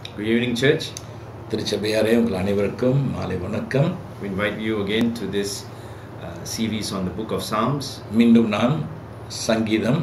Good evening, church. திருச்சபையாரே உங்கள் அனைவருக்கும் மாலை வணக்கம் We invite you again to this uh, series on the book of Psalms. மீண்டும் நாம் சங்கீதம்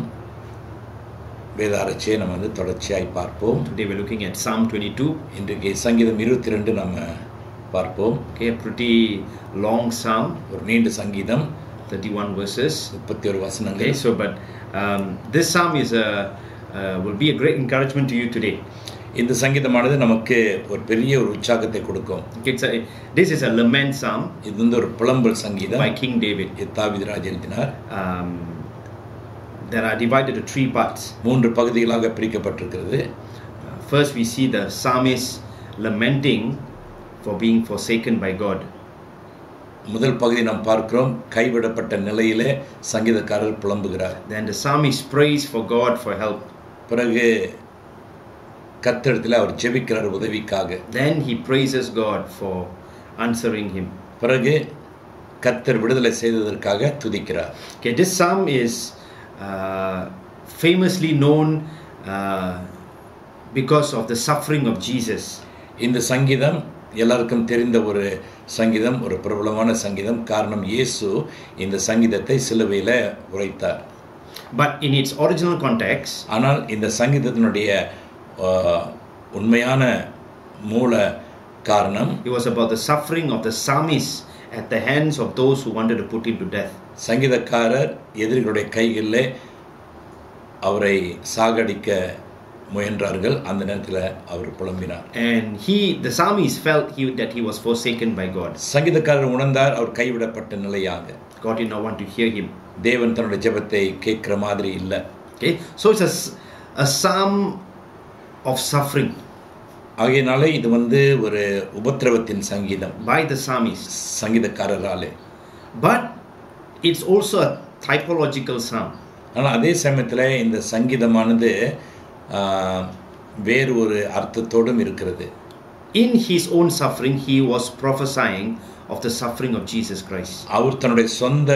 வேதாரட்சியை நம்ம வந்து தொடர்ச்சியாய் பார்ப்போம் Today we're looking at Psalm 22. இன்றைக்கு சங்கீதம் இருபத்தி ரெண்டு நம்ம பார்ப்போம் Okay, a pretty long psalm, ஒரு நீண்ட சங்கீதம் 31 verses. முப்பத்தி ஒரு Okay, வசனங்கள் so but um, this psalm is a uh, will be a great encouragement to you today. இந்த சங்கீதமானது நமக்கு ஒரு பெரிய ஒரு உற்சாகத்தை கொடுக்கும் Okay, it's a, this is a lament psalm இது வந்து ஒரு புலம்பல் சங்கீதம் by King David. தாவிதராஜ் எழுதினார் Um, that are divided to three parts. மூன்று பகுதிகளாக பிரிக்கப்பட்டிருக்கிறது Uh, first, we see the psalmist lamenting for being forsaken by God. முதல் பகுதி நாம் பார்க்கிறோம் கைவிடப்பட்ட நிலையிலே சங்கீதக்காரர் புலம்புகிறார் Then the psalmist prays for God for help. பிறகு கத்தெடுத்தில் அவர் ஜெபிக்கிறார் உதவிக்காக Then he praises God for answering him. பிறகு கத்தர் விடுதலை செய்ததற்காக துதிக்கிறார் Okay, this psalm is uh, famously known uh, because of the suffering of Jesus. இந்த சங்கீதம் எல்லாருக்கும் தெரிந்த ஒரு சங்கீதம் ஒரு பிரபலமான சங்கீதம் காரணம் இயேசு இந்த சங்கீதத்தை சிலுவையில் உரைத்தார் But in its original context, ஆனால் இந்த சங்கீதத்தினுடைய ஆஹ், உண்மையான மூல காரணம் it was about the suffering of the psalmist at the hands of those who wanted to put him to death. சங்கீதக்காரர் எதிரிகளுடைய கைகளிலே அவரை சாகடிக்க முயன்றார்கள் அந்த நேரத்தில் அவர் புலம்பினார் And he, the psalmist, felt he, that he was forsaken by God. சங்கீதக்காரர் உணர்ந்தார் அவர் கைவிடப்பட்ட நிலையாக God did not want to hear him. தேவன் தன்னுடைய ஜெபத்தை கேட்கிற மாதிரி இல்லை Okay, so it's a, s- a psalm of suffering ஆகையினாலே இது வந்து ஒரு உபத்திரவத்தின் சங்கீதம் by the psalmist. சங்கீதக்காரராலே But it's also a typological psalm. ஆனால் அதே சமயத்தில் இந்த சங்கீதமானது ஆஹ், வேறு ஒரு அர்த்தத்தோடும் இருக்கிறது In his own suffering, he was prophesying of the suffering of Jesus Christ. அவர் தன்னுடைய சொந்த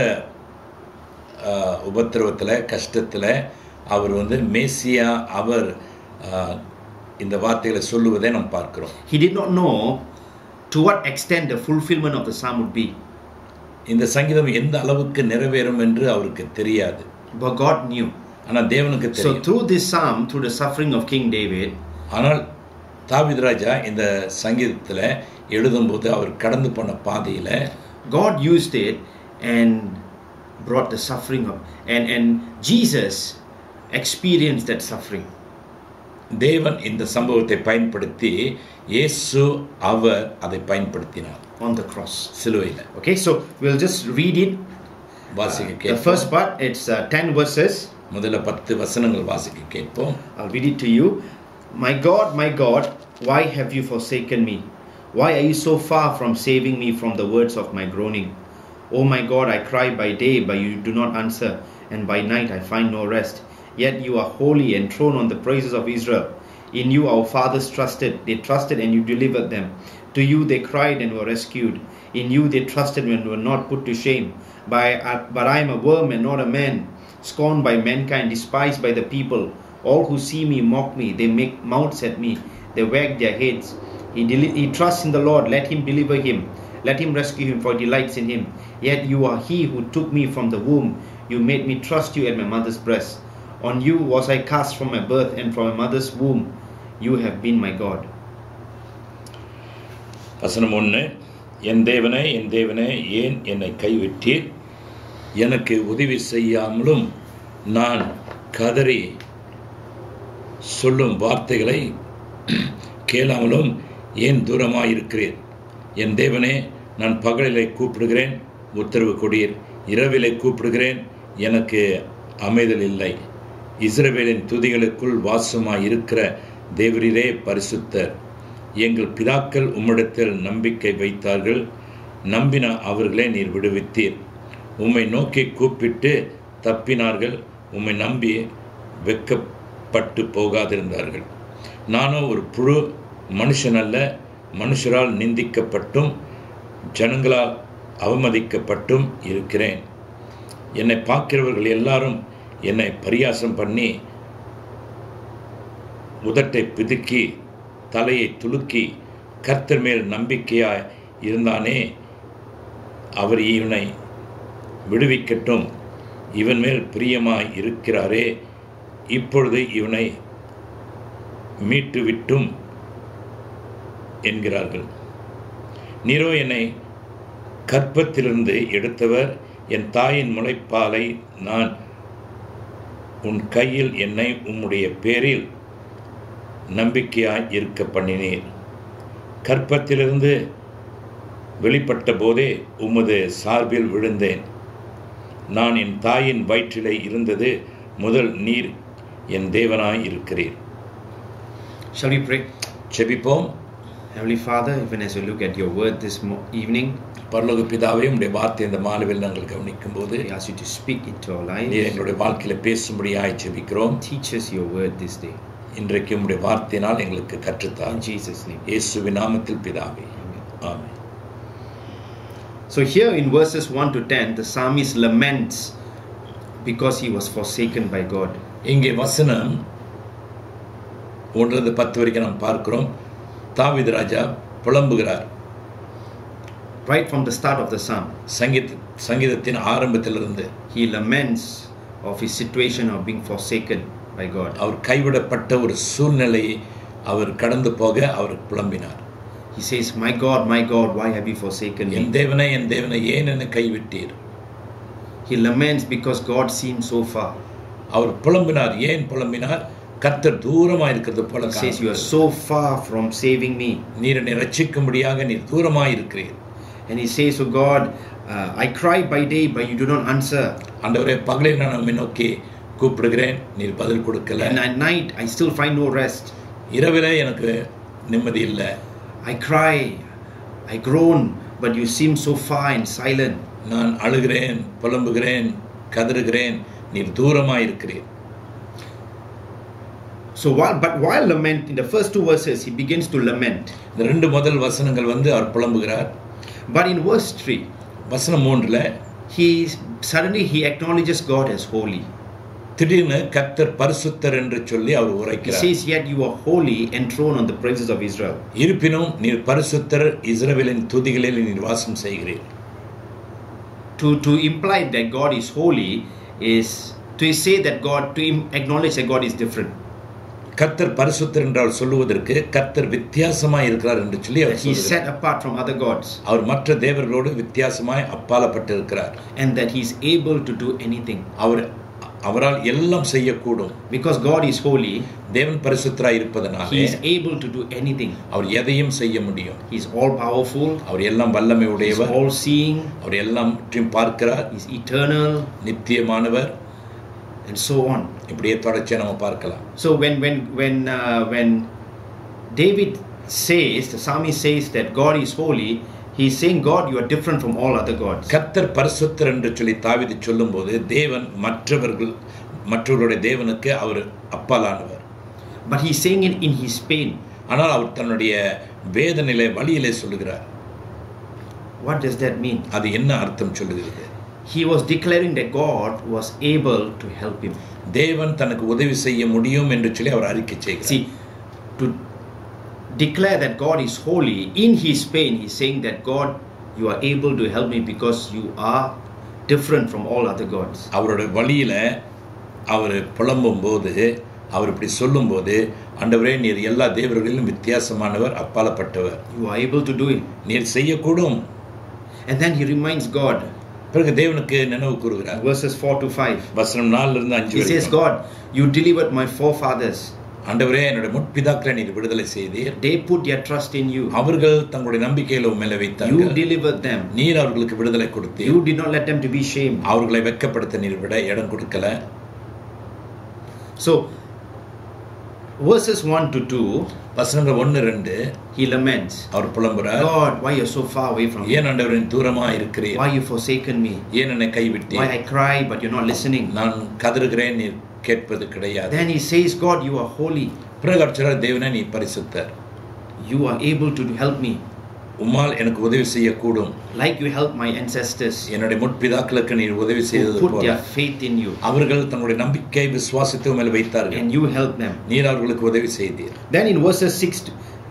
ஆஹ், உபத்திரவத்தில் கஷ்டத்தில் அவர் வந்து மேசியா அவர் ஆஹ், இந்த வார்த்தைகளை சொல்லுவதை நாம் பார்க்கிறோம் He did not know to what extent the fulfillment of the psalm would be, இந்த சங்கீதம் எந்த அளவுக்கு நிறைவேறும் என்று அவருக்கு தெரியாது but God knew. ஆனால் தேவனுக்கு So, தெரியும் through this psalm, through the suffering of King David, ஆனால் தாவீது ராஜா இந்த சங்கீதத்தில் எழுதும்போது அவர் கடந்து போன பாதையில் God used it and brought the suffering of, and, and Jesus experienced that suffering. தேவன் இந்த சம்பவத்தை பயன்படுத்தி இயேசு அவர் அதை பயன்படுத்தினார் on the cross. சிலுவையில் Okay, so we'll just read it. வாசிக்க The கேட்போம் first part, it's uh, 10 verses. முதல்ல பத்து வசனங்கள் வாசிக்க கேட்போம் I'll read it to you. My God, my God, why have you forsaken me? Why are you so far from saving me from the words of my groaning? Oh my God, I cry by day, but you do not answer, and by night I find no rest. Yet you are holy, enthroned on the praises of Israel. In you our fathers trusted, they trusted and you delivered them. To you they cried and were rescued. In you they trusted and were not put to shame. By, uh, but I am a worm and not a man, scorned by mankind, despised by the people. All who see me mock me, they make mouths at me, they wag their heads. He, deli- he trusts in the Lord, let him deliver him. Let him rescue him, for he delights in him. Yet you are he who took me from the womb. You made me trust you at my mother's breast. On you was I cast from my birth, and from my mother's womb you have been my God. வசனம் ஒன்று என் தேவனே என் தேவனே ஏன் என்னை கைவிட்டீர் எனக்கு உதவி செய்யாமலும் நான் கதறி சொல்லும் வார்த்தைகளை கேளாமலும் ஏன் தூரமாயிருக்கிறீர் என் தேவனே நான் பகலிலே கூப்பிடுகிறேன் உத்தரவு கொடீர் இரவிலே கூப்பிடுகிறேன் எனக்கு அமைதல் இல்லை இஸ்ரவேலின் துதிகளுக்குள் வாசமாய் இருக்கிற தேவரீரே பரிசுத்தர் எங்கள் பிதாக்கள் உம்மிடத்தில் நம்பிக்கை வைத்தார்கள் நம்பின அவர்களே நீர் விடுவித்தீர் உம்மை நோக்கி கூப்பிட்டு தப்பினார்கள் உம்மை நம்பி வெக்கப்பட்டு போகாதிருந்தார்கள் நானும் ஒரு புழு மனுஷன் அல்ல மனுஷரால் நிந்திக்கப்பட்டும் ஜனங்களால் அவமதிக்கப்பட்டும் இருக்கிறேன் என்னை பார்க்கிறவர்கள் எல்லாரும் என்னை பரியாசம் பண்ணி உதட்டை பிதுக்கி தலையை துலுக்கி கர்த்தர் மேல் நம்பிக்கையாய் இருந்தானே அவர் இவனை விடுவிக்கட்டும் இவன் மேல் பிரியமாய் இருக்கிறாரே இப்பொழுது இவனை மீட்டு விட்டும் என்கிறார்கள் நீரோ என்னை கற்பத்திலிருந்து எடுத்தவர் என் தாயின் முளைப்பாலை நான் உன் கையில் என்னை உம்முடைய பேரில் நம்பிக்கையாய் இருக்க பண்ணினீர் கற்பத்திலிருந்து வெளிப்பட்ட போதே உமது சார்பில் விழுந்தேன் நான் என் தாயின் வயிற்றிலே இருந்தது முதல் நீர் என் தேவனாய் இருக்கிறீர் Shall we pray? செபிப்போம் Heavenly Father, even as we look at your word this mo- evening, பரலோக பிதாவே உடைய வார்த்தை இந்த மாணவில் நாங்கள் கவனிக்கும் போது we ask you to speak into our நீர் lives. எங்களுடைய வாழ்க்கையில் பேசும்படியாய் செபிக்கிறோம் Teach us your word this day. இன்றைக்கு உம்முடைய வார்த்தையினால் எங்களுக்கு கற்றுத்தார் In Jesus' name. இயேசுவின் நாமத்தில் பிதாவே Amen. Amen So here in verses 1 to 10, the psalmist laments because he was forsaken by God. இங்கே வசனம் ஒன்றிலிருந்து பத்து வரைக்கும் நாம் பார்க்கிறோம் தாவீது ராஜா புலம்புகிறார் Right from the start of the psalm, சங்கீத சங்கீதத்தின் ஆரம்பத்திலிருந்து he laments of his situation of being forsaken by God. அவர் கைவிடப்பட்ட ஒரு சூழ்நிலையை அவர் கடந்து போக அவர் புலம்பினார் He says, My God, my God, why have you forsaken N me? தேவனை என் தேவனை ஏன் என்னை கைவிட்டீர் He laments because God seems so far. அவர் புலம்பினார் ஏன் புலம்பினார் கர்த்தர் தூரமா இருக்கிறது போல He says, You are காணப்படுகிறது. so far from saving me. நீர் என்னை ரட்சிக்கும்படியாக நீர் தூரமாய் இருக்கிறீர் And he says, Oh God, uh, I cry by day, but you do not answer. ஆண்டவரே பகலில் நான் உம்மை நோக்கி கூப்பிடுகிறேன் நீர் பதில் கொடுக்கல And at night, I still find no rest. இரவில எனக்கு நிம்மதி இல்லை I cry, I groan, but you seem so far and silent. நான் அழுகிறேன் புலம்புகிறேன் கதறுகிறேன் நீர் தூரமாய் இருக்கிறீர் So while but while lament in the first two verses, he begins to lament. இந்த ரெண்டு முதல் வசனங்கள் வந்து அவர் புலம்புகிறார் But in verse 3, வசனம் மூன்றுல he suddenly he acknowledges God as holy. திடீர்னு கர்த்தர் பரிசுத்தர் என்று சொல்லி அவர் He உரைக்கிறார் says, Yet you are holy, enthroned on the praises of Israel. இருப்பினும் நீர் பரிசுத்தர் இஸ்ரவேலின் துதிகளில் நீர் வாசம் செய்கிறீர் To to imply that God is holy is to say that God to im- acknowledge that God is different. கர்த்தர் பரிசுத்தர் என்றால் சொல்லுவதற்கு கர்த்தர் வித்தியாசமாய் இருக்கிறார் என்று சொல்லி That அவர் he is சொல்லுகிறார் set apart from other gods அவர் மற்ற தேவர்களோடு வித்தியாசமாய் அப்பாலப்பட்டு இருக்கிறார் and that he is able to do anything. அவர் அவரால் எல்லாம் செய்யக்கூடும் Because God is holy, தேவன் பரிசுத்தராய் he இருப்பதனாலே is able to do anything. அவர் எதையும் செய்ய முடியும் He is all powerful, அவர் எல்லாம் வல்லமை he is உடையவர் all seeing, அவர் எல்லாவற்றையும் பார்க்கிறார் he is eternal, நித்தியமானவர் and so on. இப்படியே தொடர்ச்சியா நம்ம பார்க்கலாம் So when when when uh, when David says the psalmist says that God is holy, he is saying God, you are different from all other gods. கர்த்தர் பரிசுத்தர் என்று சொல்லி தாவீது சொல்லும்போது தேவன் மற்றவர்கள் மற்றவர்களுடைய தேவனுக்கு அவர் அப்பாலானவர் But he is saying it in his pain. ஆனால் அவர் தன்னுடைய வேதனிலே வழியிலே சொல்லுகிறார் What does that mean? அது என்ன அர்த்தம் சொல்லுகிறது He was declaring that God was able to help him. தேவன் தனக்கு உதவி செய்ய முடியும் என்று சொல்லி அவர் அறிக்கை செய்கிறார் See, to declare that God is holy in his pain, he's saying that God, you are able to help me because you are different from all other gods. அவருடைய வழியில அவர் புலம்பும் போது அவர் இப்படி சொல்லும்போது ஆண்டவரே நீர் எல்லா தேவர்களிலும் வித்தியாசமானவர் அப்பாலப்பட்டவர் You are able to do it. நீர் செய்யக்கூடும் And then he reminds God, பிறகு தேவனுக்கு நினைவு கூறுகிறார் verses 4 to 5. வசனம் நாலுல இருந்து அஞ்சு He says, வரைக்கும். God, you delivered my forefathers. ஆண்டவரே என்னுடைய முற்பிதாக்களை நீர் விடுதலை செய்தீர் They put their trust in you. அவர்கள் தங்களுடைய நம்பிக்கையில உண்மையில You வைத்தார்கள் delivered them. நீர் அவர்களுக்கு விடுதலை கொடுத்தீர் You did not let them to be shamed. அவர்களை வெட்கப்படுத்த நீர் விட இடம் கொடுக்கல So, verses 1 to 2, வசனங்கள் ஒன்று ரெண்டு he laments, our புலம்புறார் God, why you're so far away from me? ஏன் ஆண்டவரின் தூரமா இருக்கிறீர் Why you forsaken me? ஏன் என்னை கைவிட்டீர் Why I cry, but you're not listening? நான் கதறுகிறேன் நீர் கேட்பது கிடையாது Then he says, God, you are holy. பிறகு அவர் சொல்றார், தேவனே நீ பரிசுத்தர் You are able to help me. உம்மால் எனக்கு உதவி செய்யக்கூடும் Like you helped my ancestors என்னுடைய முற்பிதாக்களுக்கு நீர் உதவி who செய்தது put போல their faith in you. அவர்கள் தங்களுடைய நம்பிக்கை விசுவாசத்தை மேல் வைத்தார்கள் And you helped them. நீர் அவர்களுக்கு உதவி செய்தீர் Then in verses 6 to,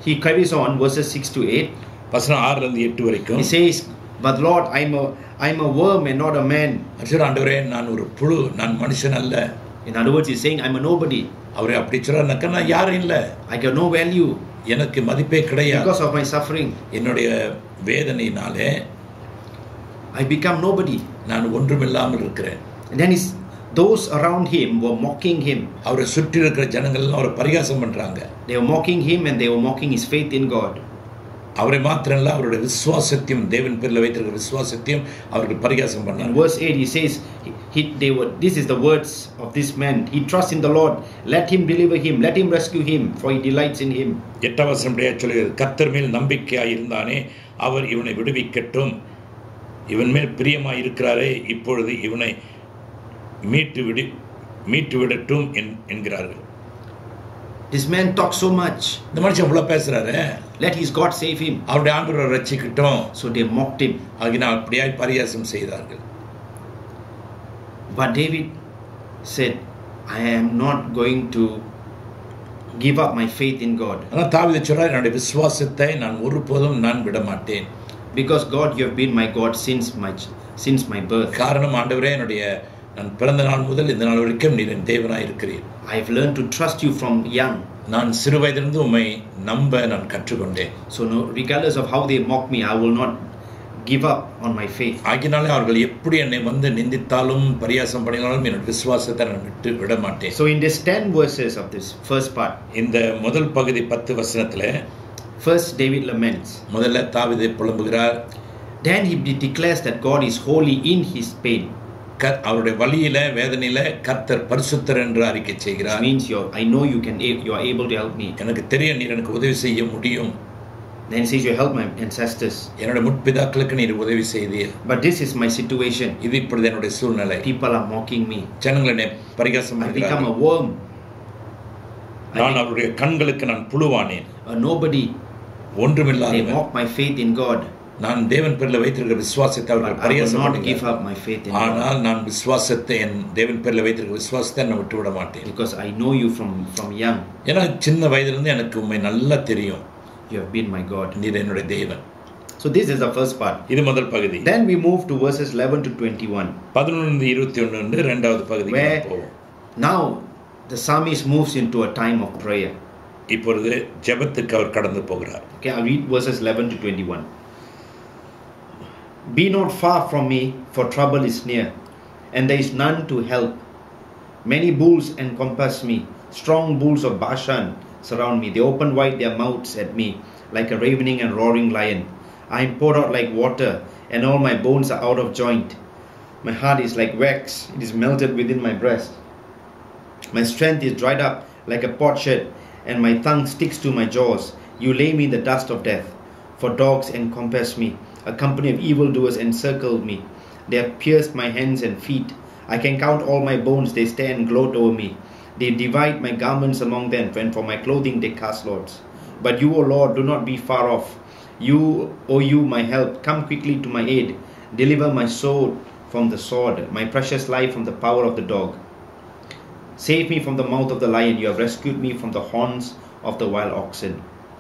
he carries on verses 6 to 8. வசனம் ஆறுலேருந்து எட்டு வரைக்கும் He says, But Lord, I'm a, I'm a worm and not a man. அர்ச்சர் ஆண்டவரே நான் ஒரு புழு நான் மனுஷன் அல்ல In other words, he's saying, I'm a nobody. அவரே அப்படி சொல்றாருனாக்கா நான் யாரும் இல்லை I got no value எனக்கு மதிப்பே கிடையாது because of my suffering. என்னுடைய வேதனையினாலே I become nobody. நான் ஒன்றுமில்லாமல் இருக்கிறேன் And then his, those around him were mocking him. அவரை சுற்றி இருக்கிற ஜனங்கள்லாம் அவரை பரிகாசம் பண்றாங்க They were mocking him and they were mocking his faith in God. அவரை மாத்திரம் இல்ல அவருடைய விசுவாசத்தையும் தேவன் பேரில் வைத்திருக்கிற விசுவாசத்தையும் அவர்கள் பரிகாசம் In பண்ணாங்க verse 8, he says, he, he, they were, This is the words of this man. He trusts in the Lord. Let him deliver him. Let him rescue him, for he delights in him. எட்டாம் வசனம் சொல்லுகிறது கர்த்தர் மேல் நம்பிக்கையாய் இருந்தானே அவர் இவனை விடுவிக்கட்டும் இவன் மேல் பிரியமாய் இருக்கிறாரே இப்பொழுது இவனை மீட்டு விடி மீட்டு விடட்டும் என்- என்கிறார்கள் This man talks so much. இந்த மனுஷன் இவ்வளவு பேசுறாரு Let his God save him. அவருடைய ஆண்டவரை ரட்சிக்கட்டும் So they mocked him. ஆகினால் அப்படியாய் பரியாசம் செய்தார்கள் But David said, I am not going to give up my faith in God. ஆனால் தாவித சொல்றார் என்னுடைய விசுவாசத்தை நான் ஒருபோதும் நான் விட மாட்டேன் Because God, you have been my God since my since my birth. காரணம் ஆண்டவரே என்னுடைய நான் பிறந்த நாள் முதல் இந்த நாள் வரைக்கும் நீர் என் தேவனாய் இருக்கிறீர் I've learned to trust you from young. நான் சிறு வயதிலிருந்து உம்மை நம்ப நான் கற்றுக்கொண்டேன் So no, regardless of how they mock me, I will not give up on my faith. ஆகினாலே அவர்கள் எப்படி என்னை வந்து நிந்தித்தாலும் பரியாசம் பண்ணினாலும் என்னோட விசுவாசத்தை நான் விட்டு விட மாட்டேன் So in this 10 verses of this first part, இந்த முதல் பகுதி பத்து வசனத்துல first David laments. முதல்ல தாவிதை புலம்புகிறார் Then he de- declares that God is holy in his pain. க- அவருடைய வழியில வேதனையில கர்த்தர் பரிசுத்தர் என்று அறிக்கை Which செய்கிறார் means you're, I know you can a- you are able to help me. எனக்கு தெரியும் நீர் எனக்கு உதவி செய்ய முடியும் Then he says you help my ancestors. என்னோட முற்பிதாக்களுக்கு நீர் உதவி செய்தீர் But this is my situation. இது இப்பொழுது என்னுடைய சூழ்நிலை People are mocking me. ஜனங்கள் என்னை பரிகாசம் I become பண்ணுகிறார்கள் a worm, நான் அவருடைய கண்களுக்கு நான் புழுவானேன் a nobody. They ஒன்றுமில்லாதவன் mock my faith in God. நான் தேவன் பேரில் வைத்திருக்கிற விசுவாசத்தை அவர்கள் But I will பரியாசம் not give பண்ணுகிறார்கள். up my faith in God. ஆனால் நான் விசுவாசத்தை என் தேவன் பேரில் வைத்திருக்கிற விசுவாசத்தை நான் விட்டு விட மாட்டேன் Because I know you from, from young. ஏன்னா சின்ன வயதிலிருந்து எனக்கு உண்மை நல்லா தெரியும் You have been my God. நீர் என்னுடைய தேவன் So this is the first part. இது முதல் பகுதி Then we move to verses 11 to 21. பதினொன்று இருபத்தி ஒன்று ரெண்டாவது பகுதிக்கு Where நாம் போவோம் now the psalmist moves into a time of prayer. இப்பொழுது ஜெபத்துக்கு அவர் கடந்து போகிறார் Okay, I'll read verses 11 to 21. Be not far from me, for trouble is near, and there is none to help. Many bulls encompass me, strong bulls of Bashan surround me. They open wide their mouths at me, like a ravening and roaring lion. I am poured out like water, and all my bones are out of joint. My heart is like wax, it is melted within my breast. My strength is dried up like a potsherd, and my tongue sticks to my jaws. You lay me in the dust of death, for dogs encompass me. A company of evildoers encircle me. They have pierced my hands and feet. I can count all my bones, they stare and gloat over me. They divide my garments among them, and for my clothing they cast lots. But you, O Lord, do not be far off. You, O you, my help, come quickly to my aid. Deliver my soul from the sword, my precious life from the power of the dog. Save me from the mouth of the lion. You have rescued me from the horns of the wild oxen.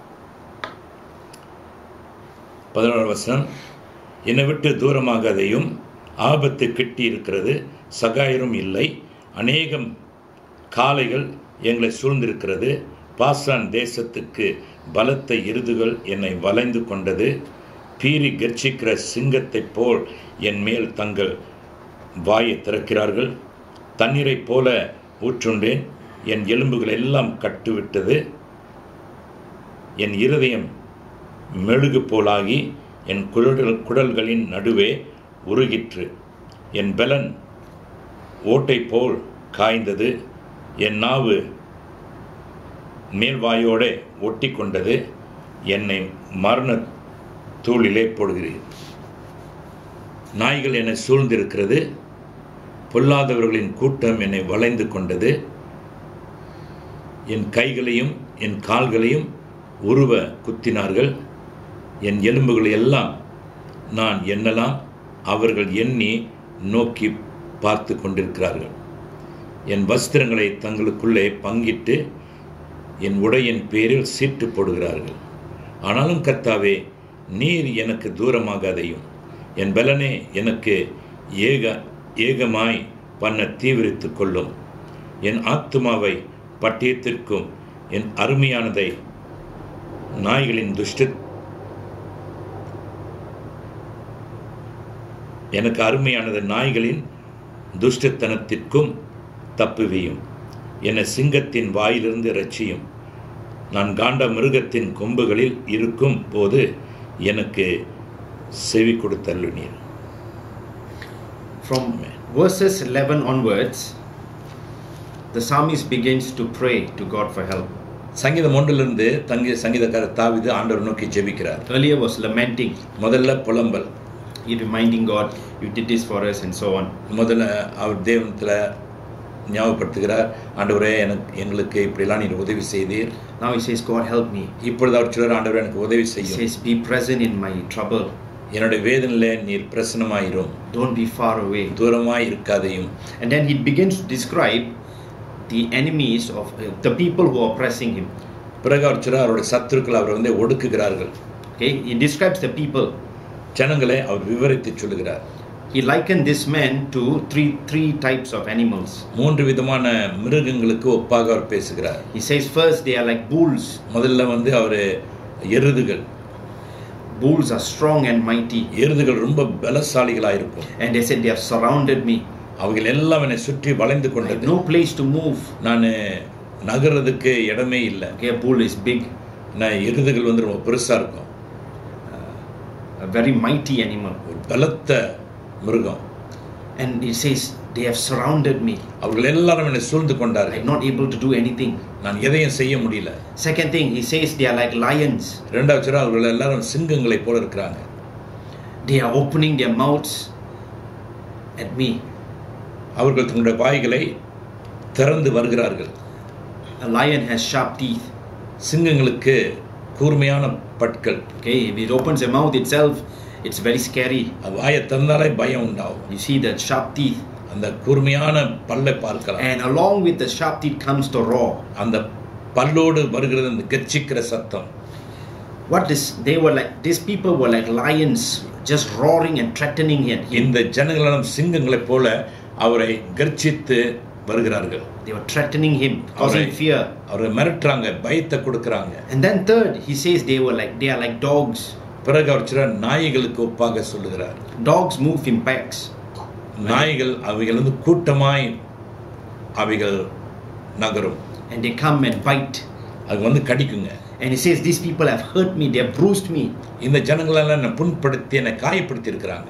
பதினோரு வசனம் என்னை விட்டு தூரமாகாதையும் ஆபத்து கிட்டி இருக்கிறது சகாயரும் இல்லை அநேகம் காளைகள் எங்களை சூழ்ந்திருக்கிறது பாசான் தேசத்துக்கு பலத்த எருதுகள் என்னை வளைந்து கொண்டது பீறி கர்ச்சிக்கிற சிங்கத்தைப் போல் என் மேல் தங்கள் வாயை திறக்கிறார்கள் தண்ணீரைப் போல ஊற்றுண்டேன் என் எலும்புகள் எல்லாம் கட்டுவிட்டது என் இருதயம் மெழுகு போலாகி என் குடல் குடல்களின் நடுவே உருகிற்று என் பலன் ஓட்டை போல் காய்ந்தது என் நாவு மேல்வாயோடே ஒட்டி கொண்டது என்னை மரண தூளிலே போடுகிறேன் நாய்கள் என்னை சூழ்ந்திருக்கிறது பொல்லாதவர்களின் கூட்டம் என்னை வளைந்து கொண்டது என் கைகளையும் என் கால்களையும் உருவ குத்தினார்கள் என் எலும்புகளை எல்லாம் நான் எண்ணலாம் அவர்கள் எண்ணி நோக்கி பார்த்து கொண்டிருக்கிறார்கள் என் வஸ்திரங்களை தங்களுக்குள்ளே பங்கிட்டு என் உடையின் பேரில் சீட்டு போடுகிறார்கள் ஆனாலும் கர்த்தாவே நீர் எனக்கு தூரமாகாதையும் என் பலனே எனக்கு ஏக ஏகமாய் பண்ண தீவிரித்துக் கொள்ளும் என் ஆத்துமாவை பட்டயத்திற்கும் என் அருமையானதை நாய்களின் துஷ்ட எனக்கு அருமையானது நாய்களின் துஷ்டத்தனத்திற்கும் தப்புவியும் என்னை சிங்கத்தின் வாயிலிருந்து ரட்சியும் நான் காண்ட மிருகத்தின் கொம்புகளில் இருக்கும் போது எனக்கு செவி கொடுத்தருளினீர் From verses 11 onwards, the psalmist begins to pray to God for help. சங்கீதம் ஒன்றிலிருந்து தங்கிய சங்கீதக்காரர் தாவிது ஆண்டவர் நோக்கி ஜெபிக்கிறார் Earlier was lamenting, முதல்ல புலம்பல் he reminding God, You did this for us, and so on. முதல்ல அவர் தேவனத்தில் ஞாபகப்படுத்துகிறார் ஆண்டவரே எனக்கு எங்களுக்கு இப்படிலாம் நீர் உதவி செய்தீர் Now he says, God, help me. இப்பொழுது அவர் சொல்றார் ஆண்டவரே எனக்கு உதவி He செய்யும் says, Be present in my trouble. என்னுடைய வேதனையில நீர் பிரசனமாயிரும் Don't be far away. தூரமாய் இருக்காதையும் And then he begins to describe the enemies of uh, the people who are oppressing him. பிறகு அவர் சொல்றார் அவருடைய சத்துருக்கள் அவரை வந்து ஒடுக்குகிறார்கள் Okay, he describes the people. ஜனங்களை அவர் விவரித்து சொல்லுகிறார் He likened this man to three three types of animals. மூன்று விதமான மிருகங்களுக்கு ஒப்பாக அவர் பேசுகிறார் He says first they are like bulls. முதல்ல வந்து அவர் எருதுகள் Bulls are strong and mighty. எருதுகள் ரொம்ப பலசாலிகளாக இருக்கும் And they said they have surrounded me. அவைகள் எல்லாம் என்னை சுற்றி வளைந்து I have கொண்டது no place to move. நான் நகர்றதுக்கு இடமே இல்லை Okay, a bull is big, நான் எருதுகள் வந்து ரொம்ப பெருசா இருக்கும் a very mighty animal. ஒரு பலத்த மிருகம் And he says they have surrounded me. அவர்கள் எல்லாரும் என்னை சூழ்ந்து I'm கொண்டார்கள் not able to do anything. நான் எதையும் செய்ய முடியல Second thing, he says they are like lions. இரண்டாவது சொல்றா, அவர்கள் எல்லாரும் சிங்கங்களை போல இருக்கிறாங்க They are opening their mouths at me. அவர்கள் தங்களுடைய வாய்களை திறந்து வருகிறார்கள் A lion has sharp teeth. சிங்கங்களுக்கு கூர்மையான பற்கள் Okay, if it opens a mouth itself, it's very scary. அது வாயை திறந்தாலே பயம் உண்டாகும் You see the sharp teeth. அந்த கூர்மையான பல்லை பார்க்கலாம் And along with the sharp teeth comes the roar. அந்த பல்லோடு வருகிறது அந்த கர்ச்சிக்கிற சத்தம் What is they were like these people were like lions just roaring and threatening him. இந்த ஜனங்களும் சிங்கங்களைப் போல அவரை கர்ச்சித்து வருகிறார்கள் They were threatening him, causing Alright. fear. அவரை மிரட்டுறாங்க பயத்தை கொடுக்கறாங்க And then third, he says they were like they are like dogs. பிறகு அவர் சொல்றார் நாய்களுக்கு ஒப்பாக சொல்லுகிறார் Dogs move in packs. நாய்கள் அவைகள் வந்து கூட்டமாய் அவைகள் நகரும் And they come and bite. அது வந்து கடிக்குங்க And he says, These people have hurt me, they have bruised me. இந்த ஜனங்களெல்லாம் என்னை புண்படுத்தி என்னை காயப்படுத்தி இருக்கிறாங்க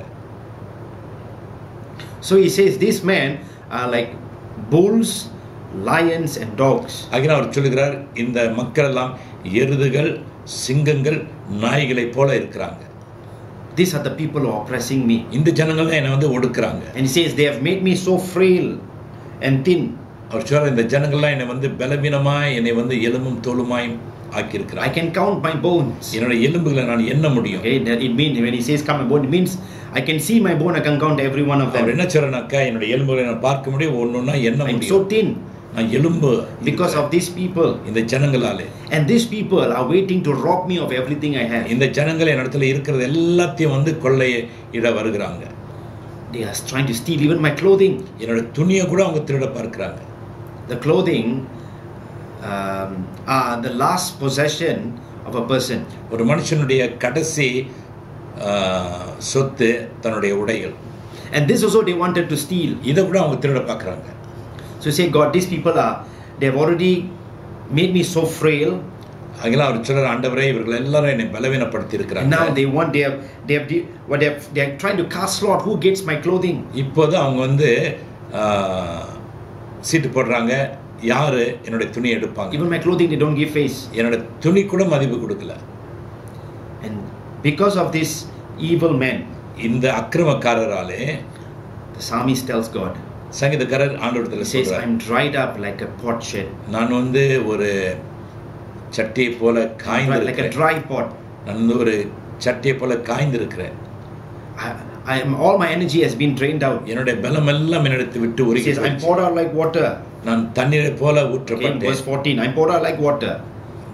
So he says, These men are like bulls, lions, and dogs. ஆகிய அவர் சொல்லுகிறார் இந்த மக்கள் எல்லாம் எருதுகள் சிங்கங்கள் நாய்களைப் போல இருக்கிறாங்க These are the people who are oppressing me. இந்த ஜனங்கள் தான் என்னை வந்து ஒடுக்குறாங்க And he says, They have made me so frail and thin. அவர் சொல்ற இந்த ஜனங்கள்லாம் என்னை வந்து பலவீனமாய் என்னை வந்து எலும்பும் தோலுமாய் I ஆக்கியிருக்கிறாங்க can count my bones. என்னோட எலும்புகளை நான் எண்ண முடியும் Okay, that it means when he says count my bone, it means I can see my bone, I can count every one of our them. என்ன சொல்றனாக்கா என்னோட எலும்புகளை நான் பார்க்க முடியும் ஒன்னொன்னா எண்ண I'm முடியும் so thin நான் எலும்பு because of these people. இந்த ஜனங்களாலே And these people are waiting to rob me of everything I have. இந்த ஜனங்கள் என்னிடத்துல இருக்கிறது எல்லாத்தையும் வந்து கொள்ளையிட வருகிறாங்க They are trying to steal even my clothing. என்னோட துணியை கூட அவங்க திருட பார்க்கிறாங்க The clothing um, are the last possession of a person. ஒரு மனுஷனுடைய கடைசி ஆ, சொத்து தன்னுடைய உடைகள் And this also they wanted to steal. இதை கூட அவங்க திருட பார்க்கறாங்க So say, God, these people are, they have already made me so frail. அதெல்லாம் அவர் சொல்ற ஆண்டவரே இவர்கள் எல்லாரும் என்னை பலவீனப்படுத்தி And இருக்கிறாங்க now they want, they have, they have, what they have, they are trying to cast lot. Who gets my clothing? இப்போது அவங்க வந்து ஆ, சீட்டு போடுறாங்க யாரு என்னுடைய துணி எடுப்பாங்க Even my clothing, they don't give face. என்னோட துணி கூட மதிப்பு கொடுக்கல And because of this evil man, இந்த அக்கிரமக்காரராலே the psalmist tells God, சங்கீதக்காரர் He ஆண்டவரத்தில் says, சொல்றார் I'm dried up like a potsherd, நான் வந்து ஒரு சட்டியை போல like a காய்ந்திருக்கிறேன் dry pot. நான் வந்து ஒரு சட்டியை போல காய்ந்திருக்கிறேன் I, I am, all my energy has been drained out. என்னுடைய பலம் எல்லாம் என்னிடத்து விட்டு He உருகி says, I'm போச்சு. poured out like water. நான் தண்ணீரை போல Okay, in ஊற்றப்பட்டேன் verse 14, I'm poured out like water.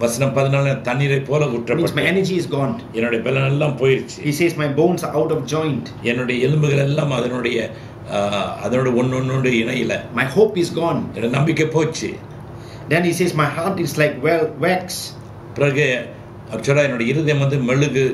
வசனம் பதினாலு தண்ணீரை போல Means my ஊற்றப்பட்ட energy is gone. என்னுடைய பலன் எல்லாம் போயிருச்சு He says my bones are out of joint. என்னுடைய எலும்புகள் எல்லாம் அதனுடைய ஆஹ், அதனோட ஒன்று ஒன்னோடு இணையில My hope is gone. என்னோட நம்பிக்கை போச்சு Then he says my heart is like well wax. பிறகு ஆக்சுவலாக என்னோட இருதயம் வந்து மெழுகு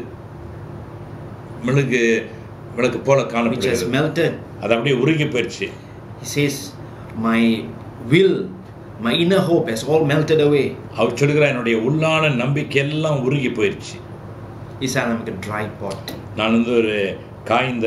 மெழுகு விளக்கு போல which has காணப்படுகிறது melted. அது அப்படியே உருகி போயிடுச்சு He says, My will, my inner hope has all melted away. அவர் சொல்கிறார் என்னுடைய உள்ளான நம்பிக்கை எல்லாம் உருகி போயிடுச்சு He said, I'm like a dry pot. நான் வந்து ஒரு காய்ந்த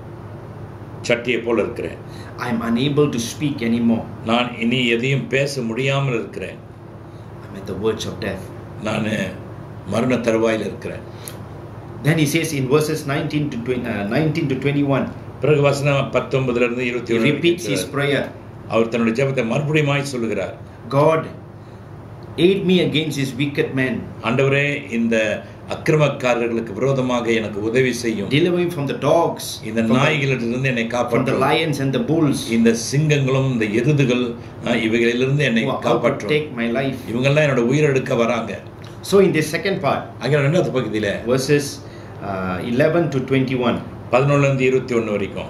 சட்டியை போல இருக்கிறேன் I'm unable to speak anymore. நான் இனி எதையும் பேச முடியாமல் இருக்கிறேன் I'm at the verge of death. நான் மரண தருவாயில் இருக்கிறேன் Then he says in verses 19 to 20, uh, 19 to 21, பிறகு வசனம் பத்தொன்பதுல இருந்து இருபத்தி he ஒன்று repeats his prayer. அவர் தன்னுடைய ஜெபத்தை மறுபடியுமாய் சொல்லுகிறார் God, aid me against this wicked man. ஆண்டவரே இந்த அக்கிரமக்காரர்களுக்கு விரோதமாக எனக்கு உதவி செய்யும் Deliver me from the dogs, இந்த from the, நாய்களிலிருந்து என்னை from the காப்பாற்றும் lions and the bulls இந்த சிங்கங்களும் இந்த எருதுகள் அஹ், இவைகளிலிருந்து என்னை who are out to காப்பாற்றும் take my life. இவங்கெல்லாம் என்னோட உயிரெடுக்க வராங்க So in this second part, ஆகிய ரெண்டாவது பகுதியில verses uh, 11 to 21, பதினொன்னுல இருந்து இருபத்தி ஒண்ணு வரைக்கும்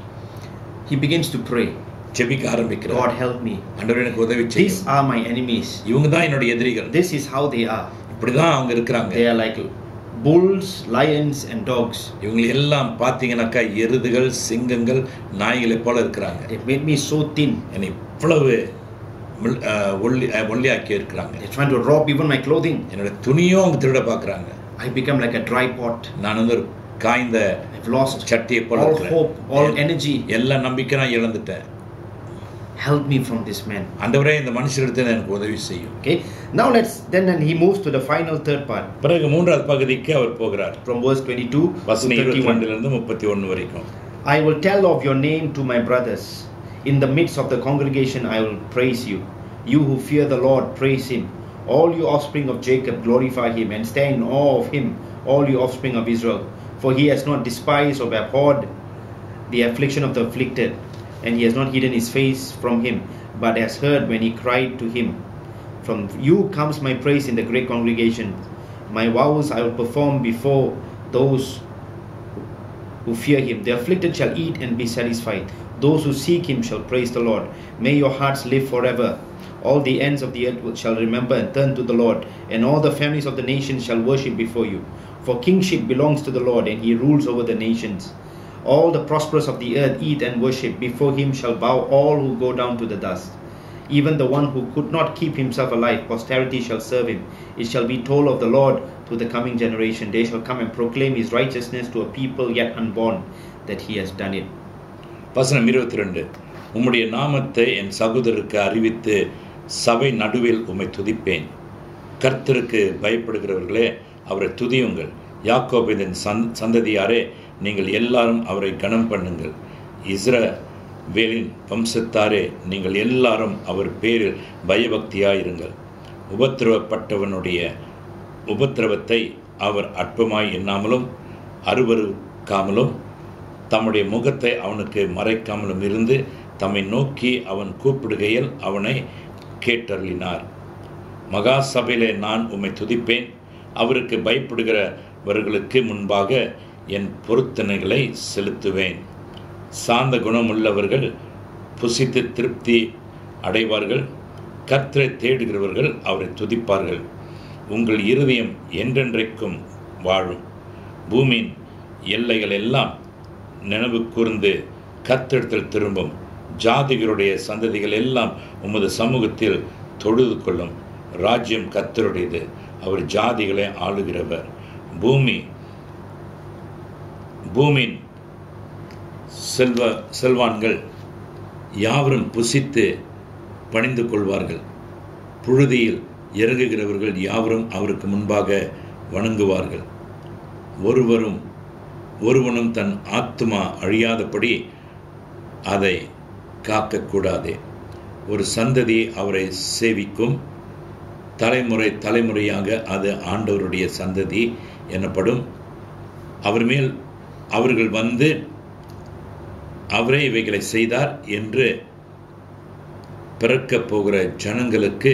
he begins to pray. ஜெபிக்க ஆரம்பிக்கிறார் God help me. ஆண்டவர் எனக்கு உதவி These செய்யும் are my enemies. இவங்க தான் என்னுடைய எதிரிகள் This is how they are. இப்படிதான் அவங்க இருக்கிறாங்க They are like bulls, lions, and dogs. இவங்க எல்லாம் பார்த்தீங்கன்னாக்கா எருதுகள் சிங்கங்கள் நாய்களை போல இருக்கிறாங்க They made me so thin. என்னை இவ்வளவு மல்- அஹ், ஒல்லி அஹ், ஒல்லியாக்கி இருக்கிறாங்க They're trying to rob even my clothing. என்னோட துணியும் அவங்க திருட பார்க்குறாங்க I become like a dry pot. நான் வந்து ஒரு காய்ந்த I've lost சட்டியை போல all இருக்கிறேன். hope, all energy. எல்லா நம்பிக்கை நான் இழந்துட்டேன் Help me from this man. ஆண்டவரே இந்த மனுஷரிடத்தில் எனக்கு உதவி செய்யும் Okay. Now let's then then he moves to the final third part பிறகு மூன்றாவது பகுதிக்கு அவர் போகிறார் from verse 22 to வசனம் இருபத்தி 31. ரெண்டுல இருந்து முப்பத்தி ஒன்று வரைக்கும் I will tell of your name to my brothers. In the midst of the congregation, I will praise you. You who fear the Lord, praise him. All you offspring of Jacob, glorify him and stand in awe of him, all you offspring of Israel. For he has not despised or abhorred the affliction of the afflicted, and he has not hidden his face from him, but has heard when he cried to him. From you comes my praise in the great congregation. My vows I will perform before those who fear him. The afflicted shall eat and be satisfied. Those who seek him shall praise the Lord. May your hearts live forever. All the ends of the earth will- shall remember and turn to the Lord, and all the families of the nations shall worship before you. For kingship belongs to the Lord, and he rules over the nations. All the prosperous of the earth eat and worship. Before him shall bow all who go down to the dust. Even the one who could not keep himself alive, posterity shall serve him. It shall be told of the Lord to the coming generation. They shall come and proclaim his righteousness to a people yet unborn, that he has done it. வசனம் இருபத்தி ரெண்டு உம்முடைய நாமத்தை என் சகோதரருக்கு அறிவித்து சபை நடுவில் உம்மை துதிப்பேன் கர்த்தருக்கு பயப்படுகிறவர்களே அவரை துதியுங்கள் யாக்கோபின் சந் சந்ததியாரே நீங்கள் எல்லாரும் அவரை கனம் பண்ணுங்கள் இஸ்ரவேலின் வம்சத்தாரே நீங்கள் எல்லாரும் அவர் பேரில் பயபக்தியாயிருங்கள் உபத்திரவப்பட்டவனுடைய உபத்திரவத்தை அவர் அற்பமாய் எண்ணாமலும் அருவருக்காமலும் தம்முடைய முகத்தை அவனுக்கு மறைக்காமலும் இருந்து தம்மை நோக்கி அவன் கூப்பிடுகையில் அவனை கேட்டருளினார் மகா சபையிலே நான் உம்மை துதிப்பேன் அவருக்கு பயப்படுகிறவர்களுக்கு முன்பாக என் பொருத்தனைகளை செலுத்துவேன் சாந்த குணமுள்ளவர்கள் புசித்து திருப்தி அடைவார்கள் கர்த்தரை தேடுகிறவர்கள் அவரை துதிப்பார்கள் உங்கள் இருதயம் என்றென்றைக்கும் வாழும் பூமியின் எல்லைகள் எல்லாம் நினைவு கூர்ந்து கத்தெடுத்தல் திரும்பும் ஜாதிகளுடைய சந்ததிகள் எல்லாம் உமது சமூகத்தில் தொழுது கொள்ளும் ராஜ்யம் கத்தருடையது அவர் ஜாதிகளை ஆளுகிறவர் பூமி பூமியின் செல்வ செல்வான்கள் யாவரும் புசித்து பணிந்து கொள்வார்கள் புழுதியில் இறங்குகிறவர்கள் யாவரும் அவருக்கு முன்பாக வணங்குவார்கள் ஒருவரும் ஒருவனும் தன் ஆத்மா அழியாதபடி அதை காக்கக்கூடாது ஒரு சந்ததி அவரை சேவிக்கும் தலைமுறை தலைமுறையாக அது ஆண்டவருடைய சந்ததி எனப்படும் அவர் மேல் அவர்கள் வந்து அவரே இவைகளை செய்தார் என்று பிறக்கப் போகிற ஜனங்களுக்கு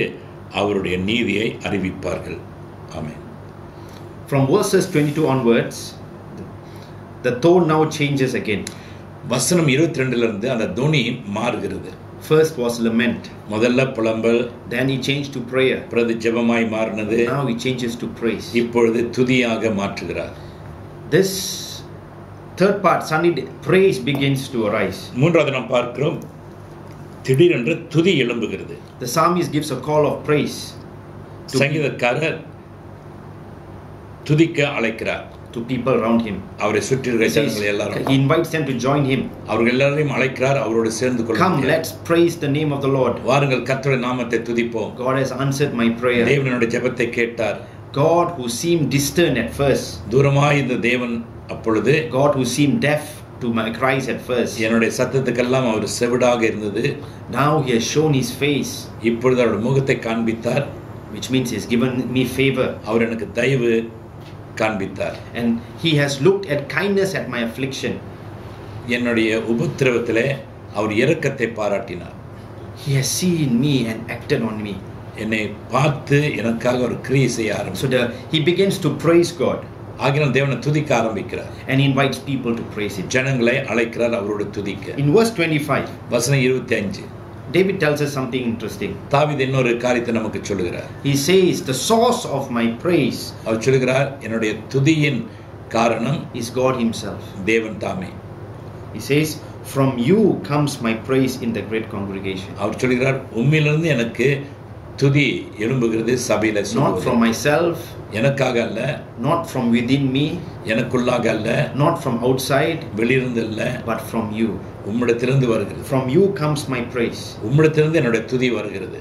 அவருடைய நீதியை அறிவிப்பார்கள் ஆமென் From verses 22 onwards, the tone now changes again. வசனம் இருபத்தி ரெண்டுல இருந்து அந்த துணி மாறுகிறது First was lament, முதல்ல புலம்பல் then he changed to prayer. பிறகு ஜெபமாய் மாறினது Now he changes to praise. இப்பொழுது துதியாக மாற்றுகிறார் This third part, suddenly praise begins to arise. மூன்றாவது நாம் பார்க்கிறோம் திடீரென்று துதி எழும்புகிறது The psalmist gives a call of praise to, சங்கீதக்காரர் துதிக்க அழைக்கிறார் to people around him. அவரை சுற்றி இருக்கிற He, says- ஜனங்கள் எல்லாரும் he invites them to join him. அவர்கள் எல்லாரையும் அழைக்கிறார் அவரோடு சேர்ந்து Come, கொள்ள let's praise the name of the Lord. வாருங்கள் கர்த்தருடைய நாமத்தை துதிப்போம் God has answered my prayer. தேவனுடைய ஜெபத்தை கேட்டார் God who seemed distant at first, தூரமாய் இந்த தேவன் அப்பொழுது God who seemed deaf to my cries at first, என்னுடைய சத்தத்துக்கெல்லாம் அவர் செவிடாக இருந்தது now he has shown his face, இப்பொழுது அவருடைய முகத்தை காண்பித்தார் which means he's given me favor. அவர் எனக்கு தயவு காண்பித்தார் And he has looked at kindness at my affliction. என்னுடைய உபத்திரவத்திலே அவர் இரக்கத்தை பாராட்டினார் He has seen me and acted on me. என்னை பார்த்து எனக்காக ஒரு கிரியை செய்ய So ஆரம்பிச்சு the, he begins to praise God ஆகினால் தேவனை துதிக்க ஆரம்பிக்கிறார் and he invites people to praise him. ஜனங்களை அழைக்கிறார் அவரோடு துதிக்க In verse 25, வசனம் இருபத்தி அஞ்சு David tells us something interesting. தாவீது இன்னொரு காரியத்தை நமக்கு சொல்லுகிறார் He says, The source of my praise அவர் சொல்லுகிறார் என்னுடைய துதியின் காரணம் is God Himself. தேவன் தாமே He says, From you comes my praise in the great congregation. அவர் சொல்லுகிறார் உண்மையிலிருந்து எனக்கு துதி எழும்புகிறது சபையில Not சொல்லுவது. from myself, எனக்காக அல்ல not from within me, எனக்குள்ளாக அல்ல not from outside, வெளியிருந்து அல்ல but from you. உம்மிடத்திலிருந்து வருகிறது From you comes my praise. உம்மிடத்திலிருந்து என்னுடைய துதி வருகிறது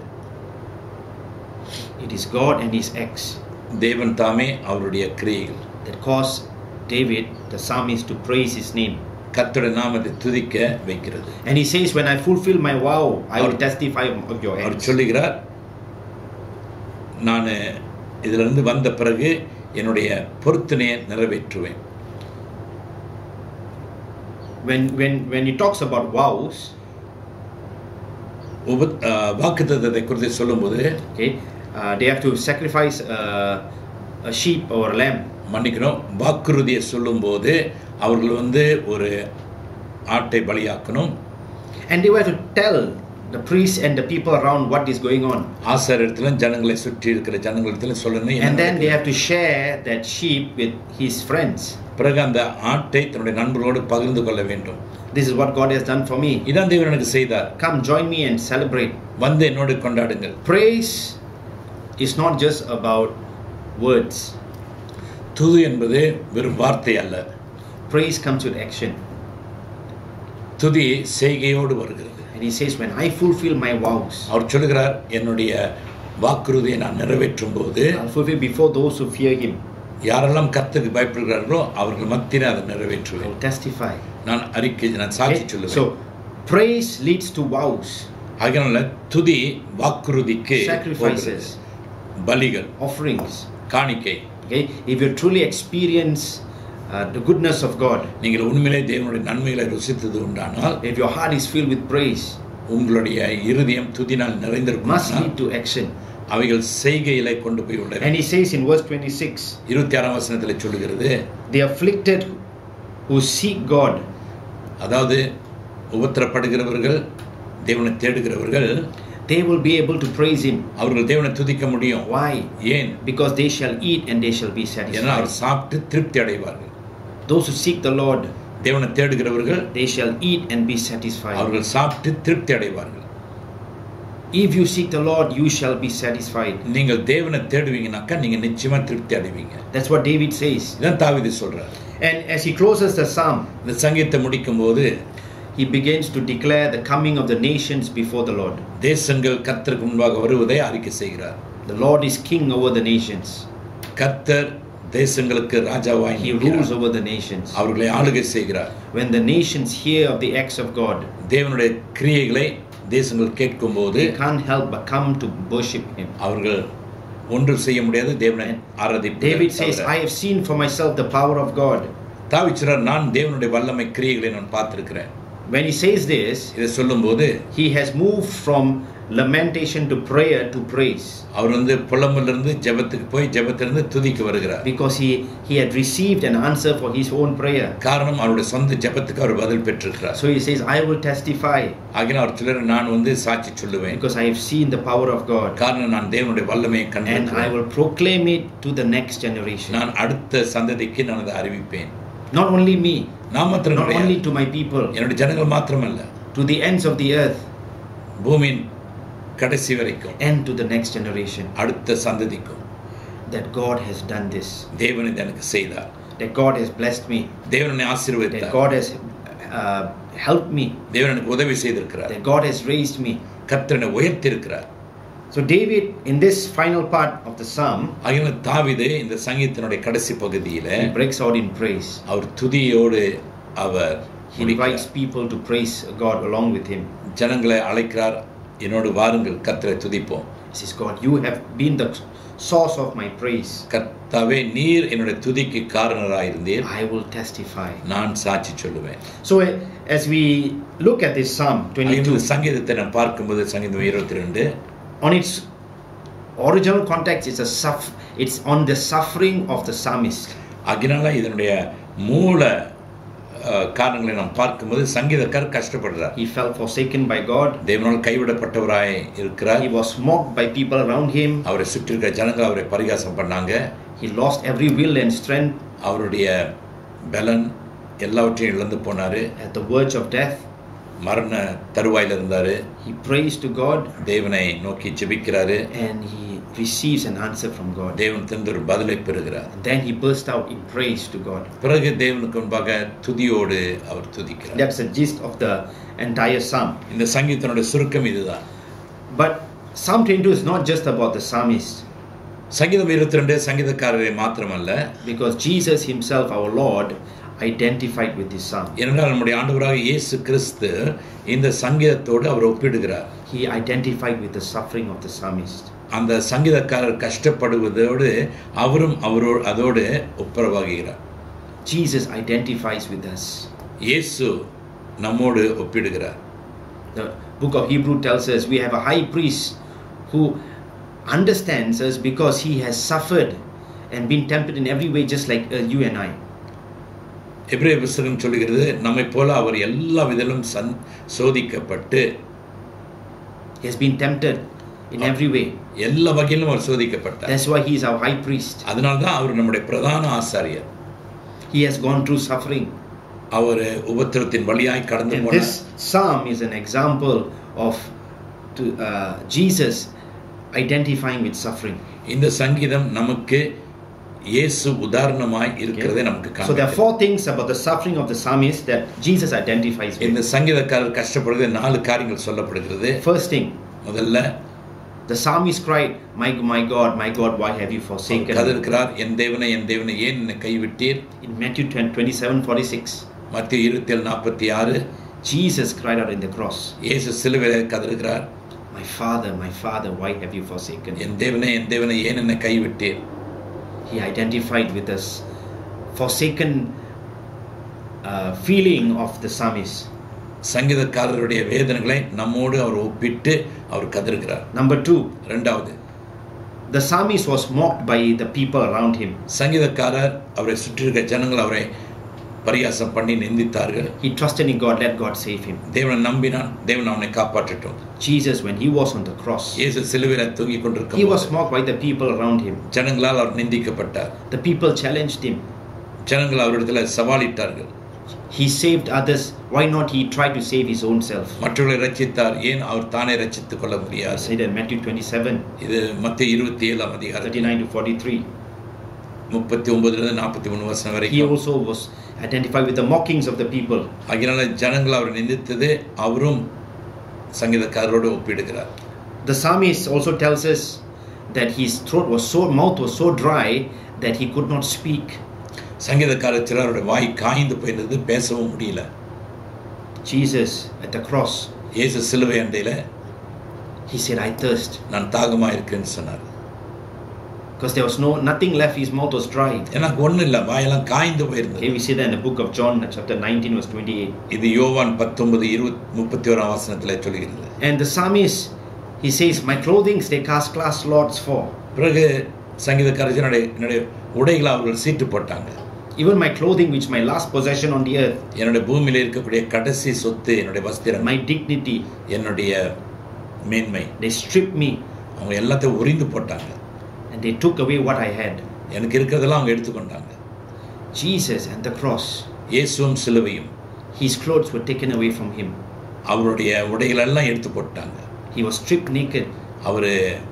It is God and His acts தேவன் தாமே அவருடைய கிரியைகள் that caused David, the psalmist, to praise His name. கர்த்தருடைய நாமத்தை துதிக்க வைக்கிறது And he says, When I fulfill my vow, I will testify of your our acts. சொல்லுகிறார் நான் இதிலிருந்து வந்த பிறகு என்னுடைய பொருத்தனையை நிறைவேற்றுவேன் When, when, when he talks about vows, உப வாக்கு தத்தத்தை குறித்து சொல்லும்போது okay, uh, they have to sacrifice uh, a sheep or a lamb. மன்னிக்கணும் வாக்குறுதியை சொல்லும்போது அவர்கள் வந்து ஒரு ஆட்டை பலியாக்கணும் And they were to tell the priests and the people around what is going on. ஆசாரியத்திலும் ஜனங்களை சுற்றி இருக்கிற ஜனங்களிடத்திலும் சொல்லணும் என்ன And then they நடக்குது. have to share that sheep with his friends. பிறகு அந்த ஆட்டை தன்னுடைய நண்பர்களோடு பகிர்ந்து கொள்ள வேண்டும் This is what God has done for me. இதான் தேவன் எனக்கு செய்தார் Come join me and celebrate. வந்து என்னோடு கொண்டாடுங்கள் Praise is not just about words, துது என்பது வெறும் வார்த்தை அல்ல praise comes with action. துதி செய்கையோடு வருகிறது And he says, When I fulfill my vows, அவர் சொல்லுகிறார் என்னுடைய வாக்குறுதியை நான் நிறைவேற்றும் போது I'll fulfill before those who fear him. யாரெல்லாம் கர்த்தருக்கு பயப்படுகிறார்களோ அவர்கள் மத்தியில் அதை I நிறைவேற்றுவேன் will testify. நான் அறிக்கை நான் சாட்சி Okay? சொல்லுவேன் So, praise leads to vows, அதனால துதி வாக்குறுதிக்கு sacrifices, போகிறது. பலிகள் offerings. காணிக்கை Okay? If you truly experience uh, the goodness of God, நீங்கள் உண்மையிலே தேவனுடைய நன்மைகளை ருசித்தது உண்டானால் if your heart is filled with praise, உங்களுடைய இருதயம் துதினால் must நிறைந்திருக்கும் lead to action. அவைகள் செய்கையிலே கொண்டு போய் விட And he says in verse 26 இருபத்தி ஆறாம் வசனத்தில் சொல்லுகிறது the afflicted who seek God, அதாவது உபத்திரப்படுகிறவர்கள் தேவனை தேடுகிறவர்கள் they will be able to praise him. அவர்கள் தேவனை துதிக்க முடியும் Why? ஏன் Because they shall eat and they shall be ஏன்னா அவர் satisfied. சாப்பிட்டு திருப்தி அடைவார்கள் Those who seek the Lord, தேவனை தேடுகிறவர்கள் they shall eat and be satisfied. அவர்கள் சாப்பிட்டு திருப்தி அடைவார்கள் If you seek the Lord, you shall be satisfied. நீங்கள் தேவனை தேடுவீங்கனாக்கா நீங்க நிச்சயமா திருப்தி அடைவீங்க That's what David says. இதான் தாவீது சொல்றார் And as he closes the psalm, இந்த சங்கீதத்தை முடிக்கும் போது he begins to declare the coming of the nations before the Lord. தேசங்கள் கர்த்தருக்கு முன்பாக வருவதை அறிக்கை செய்கிறார் The Lord is king over the nations. கர்த்தர் தேசங்களுக்கு ராஜாவாய் He நிற்கிறார். rules over the nations. அவர்களை ஆளுகை செய்கிறார் When the nations hear of the acts of God, தேவனுடைய கிரியைகளை தேசங்கள் கேட்கும்போது they can't help but come to worship him. அவர்கள் ஒன்றும் செய்ய முடியாது தேவனை ஆராதிப்பு David says, I have seen for myself the power of God. தாவிச்சுறார் நான் தேவனுடைய வல்லமை கிரியைகளை நான் பார்த்திருக்கிறேன் When he says this, இதை சொல்லும்போது he has moved from lamentation to prayer to praise அவர் வந்து புலம்பிலிருந்து ஜெபத்துக்கு போய் ஜெபத்திலிருந்து துதிக்கு வருகிறார் because he, he had received an answer for his own prayer. காரணம் அவருடைய சொந்த ஜெபத்துக்கு அவர் பதில் பெற்றிருக்கிறார் So he says, I will testify ஆகினால் அவர் சிலர் நான் வந்து சாட்சி சொல்லுவேன் because I have seen the power of God காரணம் நான் தேவனுடைய வல்லமையை and I கண்டிருக்கிறேன் will proclaim it to the next generation. நான் அடுத்த சந்ததிக்கு நான் அதை அறிவிப்பேன் Not only me, நான் மாத்திரம் not கிடையாது. only to my people, என்னுடைய ஜனங்கள் மாத்திரமல்ல to the ends of the earth பூமியின் கடைசி வரைக்கும் and to the next generation, அடுத்த சந்ததிக்கும் that God has done this, தேவன் இது எனக்கு செய்தார் that God has blessed me, தேவன் என்னை that ஆசீர்வதித்தார் God has uh, helped me, தேவன் எனக்கு உதவி செய்திருக்கிறார் that God has raised me. கர்த்தர் என்னை உயர்த்தியிருக்கிறார் So David, in this final part of the psalm, ஆகினால் தாவிது இந்த சங்கீதத்தினுடைய கடைசி பகுதியில he breaks out in praise. Our துதியோடு our He முடிக்கிறார். invites people to praise God along with him. ஜனங்களை அழைக்கிறார் என்னோடு வாருங்கள் கர்த்தரை துதிப்போம் He says, God, you have been the source of my praise. கர்த்தாவே நீர் என்னுடைய துதிக்கு காரணராயிருந்தீர் I will testify. நான் சாட்சி சொல்லுவேன் So, eh, as we look at this Psalm ஆகினால் 22, இந்த சங்கீதத்தை நான் பார்க்கும்போது சங்கீதம் இருபத்தி ரெண்டு on its original context, it's a suff- it's on the suffering of the psalmist. அதனால இதனுடைய மூல அஹ், காரணங்களை நாம் பார்க்கும்போது சங்கீதக்காரர் கஷ்டப்படுறார் He felt forsaken by God. தேவனால் கைவிடப்பட்டவராய் இருக்கிறார் He was mocked by people around him. அவரை சுற்றி இருக்கிற ஜனங்கள் அவரை பரிகாசம் பண்ணாங்க He lost every will and strength அவருடைய பலன் எல்லாவற்றையும் இழந்து போனாரு at the verge of death. மரண தருவாயில இருந்தாரு He prays to God தேவனை நோக்கி ஜெபிக்கிறாரு and he receives an answer from God. தேவன் தந்து ஒரு பதிலை பெறுகிறார் And then he burst out in praise to God. பிறகு தேவனுக்கு முன்பாக துதியோடு அவர் துதிக்கிறார் That's the gist of the entire psalm. இந்த சங்கீதத்தினுடைய சுருக்கம் இதுதான் But Psalm 22 is not just about the psalmist, சங்கீதம் இருபத்தி ரெண்டு சங்கீதக்காரரை மாத்திரமல்ல because Jesus himself, our Lord, identified with this psalm. ஏனென்றால் நம்முடைய ஆண்டவராக இயேசு கிறிஸ்து இந்த சங்கீதத்தோடு அவர் ஒப்பிடுகிறார் He identified with the suffering of the psalmist. அந்த சங்கீதக்காரர் கஷ்டப்படுவதோடு அவரும் அவரோடு அதோடு ஒப்புரவாகிறார் Jesus identifies with us. இயேசு நம்மோடு ஒப்பிடுகிறார் The book of Hebrew tells us we have a high priest who understands us because he has suffered and been tempted in every way, just like uh, you and I. எபிரேய புஸ்தகம் சொல்லுகிறது நம்மை போல அவர் எல்லா விதத்திலும் சந் சோதிக்கப்பட்டு He has been tempted in every way. எல்லா வகையிலும் அவர் சோதிக்கப்பட்டார் That's why he is our high priest. அதனால தான் அவர் நம்முடைய பிரதான ஆசாரியர் He has gone through suffering. அவர் உபத்திரத்தின் வழியாய் கடந்து And போனார் this psalm is an example of to, uh, Jesus identifying with suffering. இந்த சங்கீதம் நமக்கு இயேசு உதாரணமாய் இருக்கிறதை நமக்கு So there are காண்பிக்கிறது four things about the suffering of the psalmist that Jesus identifies இந்த with. சங்கீதக்காரர் கஷ்டப்படுகிறது நாலு காரியங்கள் சொல்லப்படுகிறது First thing, முதல்ல the psalmist cried, "My my God, my God, why have you our forsaken me?" கதறுகிறார் என் தேவனை என் தேவனை ஏன் என்னை கைவிட்டீர் In Matthew 10, 27, 46, மத்திய இருபத்தி ஏழு நாற்பத்தி ஆறு Jesus cried out in the cross, இயேசு சிலுவையில் கதறுகிறார் "My Father, my Father, why have you forsaken me?" என் தேவனை என் தேவனை ஏன் என்னை கைவிட்டீர் He identified with us forsaken uh, feeling of the psalmist. சங்கீதக்காரருடைய வேதனைகளை நம்மோடு அவர் ஒப்பிட்டு அவர் கதறுகிறார் Number two, ரெண்டாவது the psalmist was mocked by the people around him. சங்கீதக்காரர் அவரை சுற்றி இருக்க ஜனங்கள் அவரை பரியாசம் பண்ணி நிந்தித்தார்கள் He trusted in God, let God save him. தேவனை நம்பினான் தேவன் அவனை காப்பாற்றட்டும் Jesus, when he was on the cross, இயேசு சிலுவையில் தூங்கி he was கொண்டிருக்கும் mocked by the people around him. ஜனங்களால் our நிந்திக்கப்பட்டார் The people challenged him. ஜனங்கள் அவரிடத்தில் சவாலிட்டார்கள் He saved others. Why not he tried to save his own self? மற்றவர்களை ரட்சித்தார் ஏன் அவர் தானே ரட்சித்துக் கொள்ள I முடியாது said in Matthew 27, இது மத்திய இருபத்தி ஏழாம் அதிகாரம் 39 to 43. முப்பத்தி ஒன்பதுலேருந்து நாற்பத்தி மூணு வருஷம் He வரைக்கும் also was identified with the mockings of the people. அதனால ஜனங்கள் அவரை நிந்தித்தது அவரும் சங்கீதக்காரரோடு ஒப்பிடுகிறார் The psalmist also tells us that his throat was so, mouth was so dry that he could not speak. சங்கீதக்காரர் சிலருடைய வாய் காய்ந்து போயிருந்தது பேசவும் முடியல Jesus at the cross, இயேசு சிலுவை அண்டையில he said, I thirst. நான் தாகமா இருக்கேன்னு சொன்னார் Because there was no nothing left, his mouth was dry. எனக்கு ஒண்ணும் இல்லை வாயெல்லாம் காய்ந்து போயிருந்தது Okay, we see that in the book of John, chapter 19, verse 28. இது யோவான் பத்தொன்பது இருபத் முப்பத்தி ஓராம் வசனத்துல சொல்கிறது And the psalmist, He says, My clothings they cast class lots for. பிறகு சங்கீதக்காரர் என்னுடைய என்னுடைய உடைகளை அவர்கள் சீட்டு போட்டாங்க Even my clothing, which my last possession on the earth, என்னுடைய பூமியில இருக்கக்கூடிய கடைசி சொத்து என்னுடைய வஸ்திரம் my dignity, என்னுடைய மேன்மை they stripped me அவங்க எல்லாத்தையும் உரிந்து போட்டாங்க and they took away what I had. எனக்கு இருக்கிறதெல்லாம் அவங்க எடுத்துக்கொண்டாங்க Jesus and the cross, இயேசுவும் சிலுவையும் his clothes were taken away from him. அவருடைய உடைகளெல்லாம் எடுத்து போட்டாங்க He was stripped naked அவர்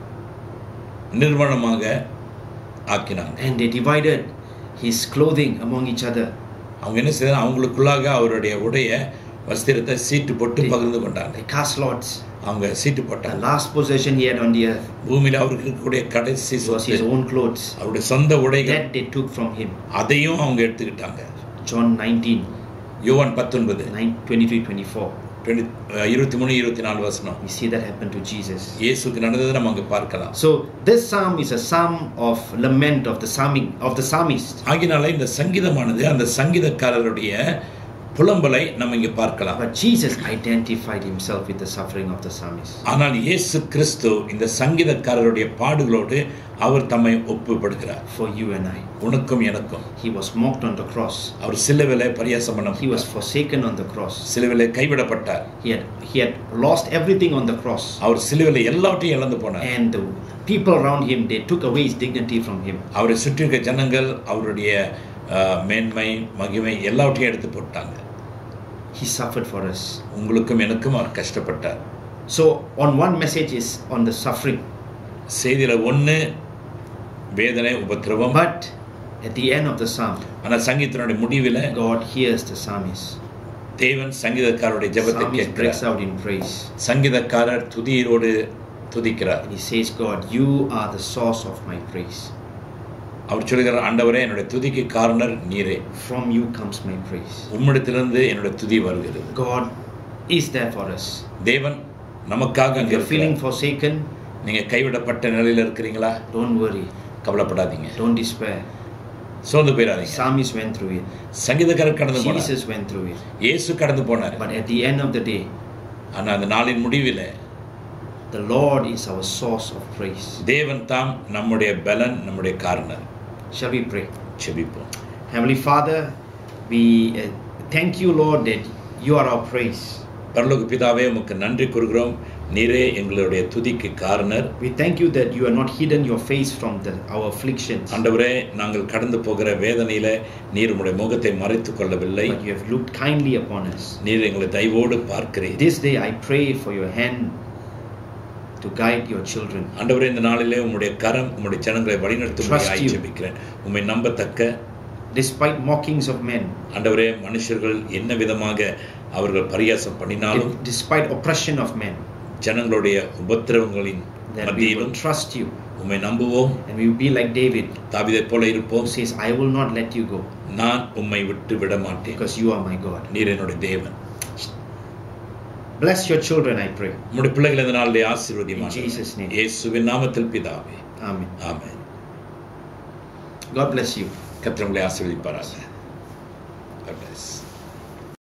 நிர்வாணமாக ஆக்கினாங்க and they divided his clothing among each other. அவங்க என்ன செய்தாங்க அவங்களுக்குள்ளாக அவருடைய உடைய வஸ்திரத்தை சீட்டு போட்டு பகிர்ந்து கொண்டாங்க They cast lots. அவங்க சீட்டு The போட்டாங்க last possession he had on the earth பூமியில அவருக்கு இருக்கக்கூடிய கடைசி was சொத்து his own clothes. அவருடைய சொந்த உடைகள் That they took from him. அதையும் அவங்க எடுத்துக்கிட்டாங்க John 19, யோவான் பத்தொன்பது 9, 23, 24. இருபத்தி மூணு இருபத்தி நாலு வசனம் We see that happen to Jesus. இயேசுக்கு நடந்ததை நம்ம அங்க பார்க்கலாம் So this psalm is a psalm of lament of the psalming of the psalmist. ஆகினால இந்த சங்கீதமானது அந்த சங்கீதக்காரருடைய புலம்பலை நம்ம இங்க பார்க்கலாம் But Jesus identified himself with the suffering of the psalmist. ஆனால் இயேசு கிறிஸ்து இந்த சங்கீதக்காரருடைய பாடுகளோடு அவர் தம்மை ஒப்புப்படுகிறார் For you and I. உனக்கும் எனக்கும் He was mocked on the cross. அவர் சிலுவிலே பரியாசம் He பண்ண was forsaken on the cross. சிலுவிலே கைவிடப்பட்டார் He had he had lost everything on the cross. அவர் சிலுவிலே எல்லாவற்றையும் இழந்து போனார் And the people around him they took away his dignity from him. அவரை சுற்றி இருக்க ஜனங்கள் அவருடைய அஹ், மேன்மை மகிமை எல்லாவற்றையும் எடுத்து போட்டாங்க He suffered for us. உங்களுக்கும் எனக்கும் அவர் கஷ்டப்பட்டார் So on one message is on the suffering. செய்தியில ஒண்ணு வேதனை உபத்திரவம் But at the end of the psalm, ஆனா சங்கீதத்தினுடைய முடிவில God hears the psalmist. தேவன் சங்கீதக்காரருடைய ஜெபத்தை Psalmist breaks கேட்கிறார் out in praise. சங்கீதக்காரர் துதியரோடு துதிக்கிறார் And he says, God, you are the source of my praise. அவர் சொல்கிறார் ஆண்டவரே என்னுடைய துதிக்கு காரணர் நீரே From you comes my praise. உம்மிடத்திலிருந்து என்னுடைய துதி வருகிறது God is there for us. தேவன் நமக்காக If அங்க you're feeling இருக்கிறார் forsaken, நீங்க கைவிடப்பட்ட நிலையில இருக்கிறீங்களா don't worry. கவலைப்படாதீங்க Don't despair. சோர்ந்து போயிடாதீங்க Psalmist went through it. சங்கீதக்காரர் கடந்து போனார் Jesus went through it. இயேசு கடந்து போனார் But at the end of the day, ஆனா அந்த நாளின் முடிவில the Lord is our source of praise. தேவன் தாம் நம்முடைய பலன் நம்முடைய காரணர் Shall we pray? செபிப்போம் Heavenly Father, we uh, thank you, Lord, that you are our praise. பரலோக பிதாவே உமக்கு நன்றி கூறுகிறோம் நீரே எங்களுடைய துதிக்கு காரணர் We thank you that you have not hidden your face from the, our afflictions, ஆண்டவரே நாங்கள் கடந்து போகிற வேதனையில நீர் உம்முடைய முகத்தை மறைத்துக் கொள்ளவில்லை but you have looked kindly upon us. நீர் எங்களை தயவோடு பார்க்கிறீர் This day I pray for your hand to guide your children. ஆண்டவரே இந்த நாளிலே உம்முடைய கரம் உம்முடைய ஜனங்களை Trust வழிநடத்தும்படியாய் you. ஜெபிக்கிறேன் உம்மை நம்பத்தக்க Despite mockings of men, ஆண்டவரே மனுஷர்கள் என்ன விதமாக அவர்கள் பரியாசம் பண்ணினாலும் despite oppression of men, ஜனங்களுடைய உபத்திரவங்களின் that we will மத்தியிலும் trust you உம்மை நம்புவோம் and we will be like David தாவிதை போல who இருப்போம் says, I will not let you go நான் உம்மை விட்டு விட மாட்டேன் because you are my God. நீர் என்னுடைய தேவன் Bless your children, I pray. உம்முடைய பிள்ளைகள் இந்த நாளிலே In ஆசீர்வதிமாக Jesus' name. இயேசுவின் நாமத்தில் பிதாவே Amen. Amen God bless you. கர்த்தர் உங்களை ஆசீர்வதிப்பாராக God bless.